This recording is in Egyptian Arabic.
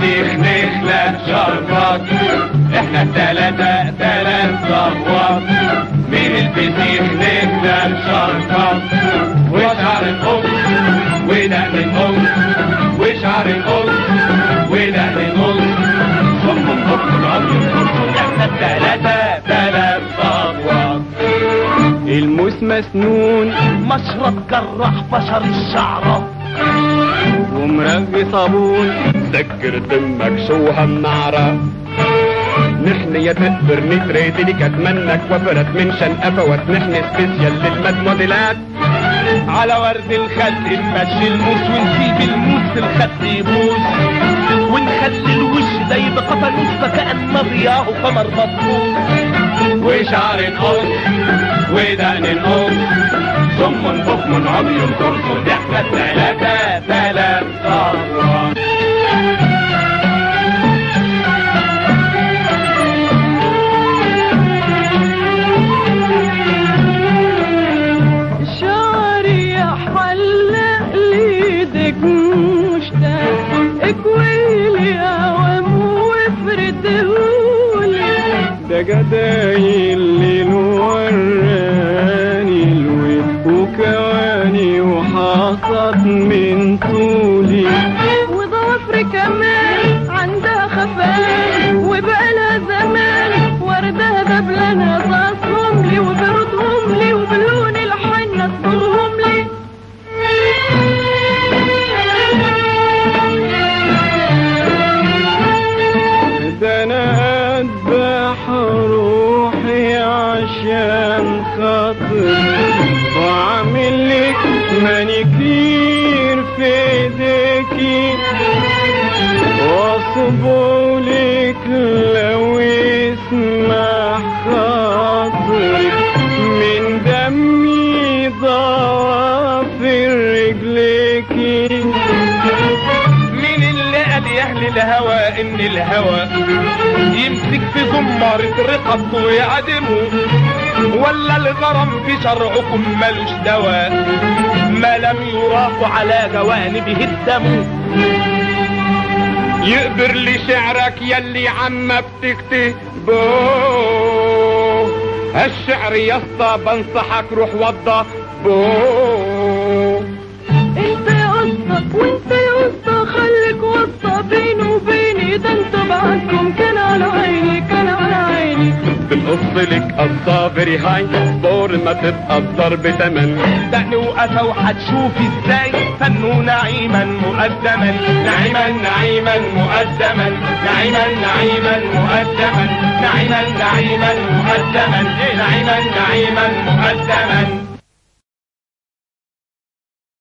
الفسيخ نخلق شربات احنا التلاتة تلات صواب من الفسيخ نخلق شربات وشعر القط ودقن القط وشعر القط ودقن القط صم القط الابيض احنا التلاتة تلات صواب الموس مسنون مشرط جراح بشر الشعرة ومرغي صابون سكر دمك شو هالنعرة نحن يا تقدر نتريد لك اتمنك وفرت من شنقفوت نحن سبيسيال للمدموديلات على ورد الخد نمشي الموس ونسيب الموس الخد يبوس ونخلي الوش ده يبقى قفلوس فكأن ضياه قمر مطبوس وشعر نقص ودقن نقص صم بكم عمي ترصد احنا التلاتة تلات صواب شعري حلق ليدك مشتاق اكويلي اوام وافردهولي ده جداي الليل وراني الويل وكواني وحاطط من طولي وضوافري كمان عندها خفان وبقالها زمان وردها دبلانها تصهم لي وبردهم لي وبلون الحنة تصبغهم لي ده انا اذبح روحي عشان خاطر واعمل لك مانيكير في ايديكي واصبولك لو يسمح خاطرك من دمي ضوافر رجليكي مين اللي قال يا اهل الهوى ان الهوى يمسك في زمارة رقب ويعدمه ولا الغرام في شرعكم ملوش دواء ما لم يراق على جوانبه الدم يقبر لي شعرك يلي عم بتكتبه الشعر يا اسطى بنصحك روح وضى بو انت يا قصة وانت يا قصة خليك وسطة بيني وبيني ده انتوا بعدكم كان على عيني كان على عيني بنقص لك قصة فيري هاي دور ما تبقى الضرب تمن دقن وقفا وهتشوفي ازاي فنه نعيما مقدما نعيما نعيما مقدما نعيما نعيما مقدما نعيما نعيما مقدما نعيما نعيما مقدما